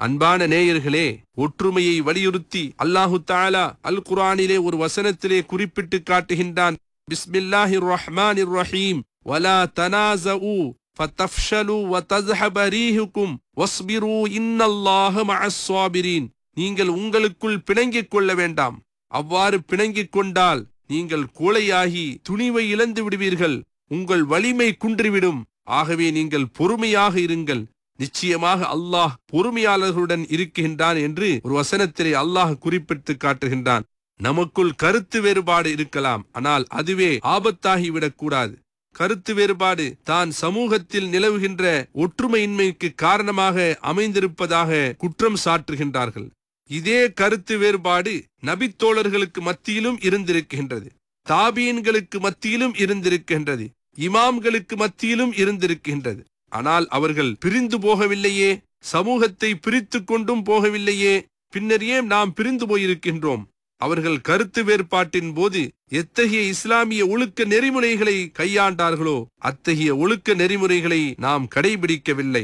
அன்பான நேயர்களே ஒற்றுமையை வலியுறுத்தி அல்லாஹு தாலா அல் குர்ஆனிலே ஒரு வசனத்திலே குறிப்பிட்டு காட்டுகின்றான் பிஸ்மில்லாஹிர் ரஹ்மானிர் ரஹீம் வலா தனாசஉ ஃபதஃப்ஷலு வதஸ்ஹப ரீஹுக்கும் வஸ்பிரு இன்னல்லாஹ மஅஸ் ஸாபிரீன் நீங்கள் உங்களுக்குள் பிணங்கிக் கொள்ள வேண்டாம் அவ்வாறு பிணங்கிக் கொண்டால் நீங்கள் கோழையாகி துணிவை இழந்து விடுவீர்கள் உங்கள் வலிமை குன்றிவிடும் ஆகவே நீங்கள் பொறுமையாக இருங்கள் நிச்சயமாக அல்லாஹ் பொறுமையாளர்களுடன் இருக்கின்றான் என்று ஒரு வசனத்திலே அல்லாஹ் குறிப்பிட்டு காட்டுகின்றான் நமக்குள் கருத்து வேறுபாடு இருக்கலாம் ஆனால் அதுவே ஆபத்தாகிவிடக் கூடாது கருத்து வேறுபாடு தான் சமூகத்தில் நிலவுகின்ற ஒற்றுமையின்மைக்கு காரணமாக அமைந்திருப்பதாக குற்றம் சாற்றுகின்றார்கள் இதே கருத்து வேறுபாடு நபித்தோழர்களுக்கு மத்தியிலும் இருந்திருக்கின்றது தாபீன்களுக்கு மத்தியிலும் இருந்திருக்கின்றது இமாம்களுக்கு மத்தியிலும் இருந்திருக்கின்றது ஆனால் அவர்கள் பிரிந்து போகவில்லையே சமூகத்தை பிரித்து கொண்டும் போகவில்லையே பின்னர் ஏன் நாம் பிரிந்து போயிருக்கின்றோம் அவர்கள் கருத்து வேறுபாட்டின் போது எத்தகைய இஸ்லாமிய ஒழுக்க நெறிமுறைகளை கையாண்டார்களோ அத்தகைய ஒழுக்க நெறிமுறைகளை நாம் கடைபிடிக்கவில்லை